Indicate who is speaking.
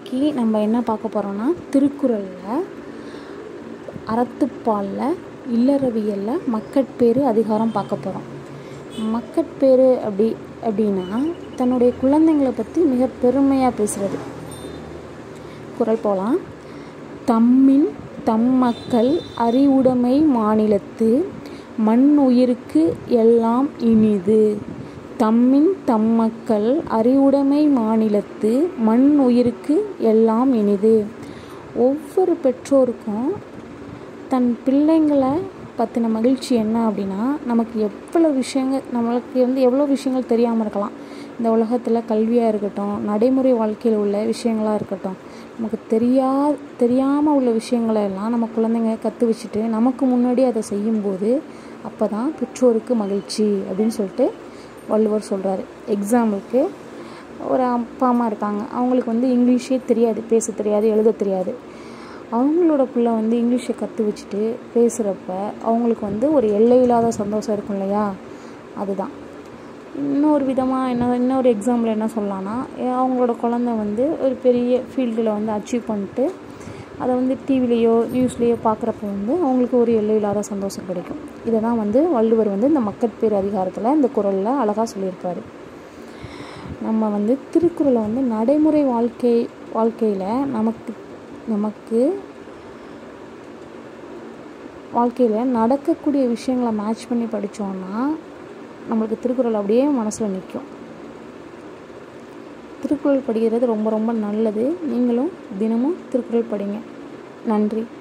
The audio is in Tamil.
Speaker 1: இன்றைக்கி நம்ம என்ன பார்க்க போகிறோம்னா திருக்குறளில் அறத்துப்பாலில் இல்லறவியலில் மக்கட்பேறு அதிகாரம் பார்க்க போகிறோம் மக்கட்பேறு அப்படி அப்படின்னா தன்னுடைய குழந்தைங்களை பற்றி மிக பெருமையாக பேசுகிறது குரல் போலாம் தம்மின் தம் மக்கள் அறிவுடைமை மாநிலத்து மண் உயிருக்கு எல்லாம் இனிது தம்மின் தம் மக்கள் அறிவுடைமை மாநிலத்து மண் உயிருக்கு எல்லாம் இனிது ஒவ்வொரு பெற்றோருக்கும் தன் பிள்ளைங்களை பற்றின மகிழ்ச்சி என்ன அப்படின்னா நமக்கு எவ்வளோ விஷயங்கள் நம்மளுக்கு வந்து எவ்வளோ விஷயங்கள் தெரியாமல் இருக்கலாம் இந்த உலகத்தில் கல்வியாக இருக்கட்டும் நடைமுறை வாழ்க்கையில் உள்ள விஷயங்களாக இருக்கட்டும் நமக்கு தெரியா தெரியாமல் உள்ள விஷயங்களை எல்லாம் நம்ம குழந்தைங்க கற்று வச்சுட்டு நமக்கு முன்னாடி அதை செய்யும்போது அப்போ தான் பெற்றோருக்கு மகிழ்ச்சி அப்படின்னு சொல்லிட்டு வள்ளுவர் சொல்கிறாரு எக்ஸாம்பிளுக்கு ஒரு அப்பா அம்மா இருக்காங்க அவங்களுக்கு வந்து இங்கிலீஷே தெரியாது பேச தெரியாது எழுத தெரியாது அவங்களோட பிள்ளை வந்து இங்கிலீஷை கற்று வச்சுட்டு பேசுகிறப்ப அவங்களுக்கு வந்து ஒரு எல்லை இல்லாத சந்தோஷம் இருக்கும் இல்லையா அதுதான் இன்னொரு விதமாக என்ன இன்னொரு எக்ஸாம்பிள் என்ன சொல்லலாம்னா அவங்களோட குழந்த வந்து ஒரு பெரிய ஃபீல்டில் வந்து அச்சீவ் பண்ணிட்டு அதை வந்து டிவிலேயோ நியூஸ்லேயோ பார்க்குறப்ப வந்து அவங்களுக்கு ஒரு எல்லை இல்லாத சந்தோஷம் கிடைக்கும் இதை தான் வந்து வள்ளுவர் வந்து இந்த மக்கட்பேர் அதிகாரத்தில் இந்த குரலில் அழகாக சொல்லியிருப்பார் நம்ம வந்து திருக்குறளை வந்து நடைமுறை வாழ்க்கை வாழ்க்கையில் நமக்கு நமக்கு வாழ்க்கையில் நடக்கக்கூடிய விஷயங்களை மேட்ச் பண்ணி படித்தோன்னா நம்மளுக்கு திருக்குறள் அப்படியே மனசில் நிற்கும் திருக்குறள் படிக்கிறது ரொம்ப ரொம்ப நல்லது நீங்களும் தினமும் திருக்குறள் படிங்க நன்றி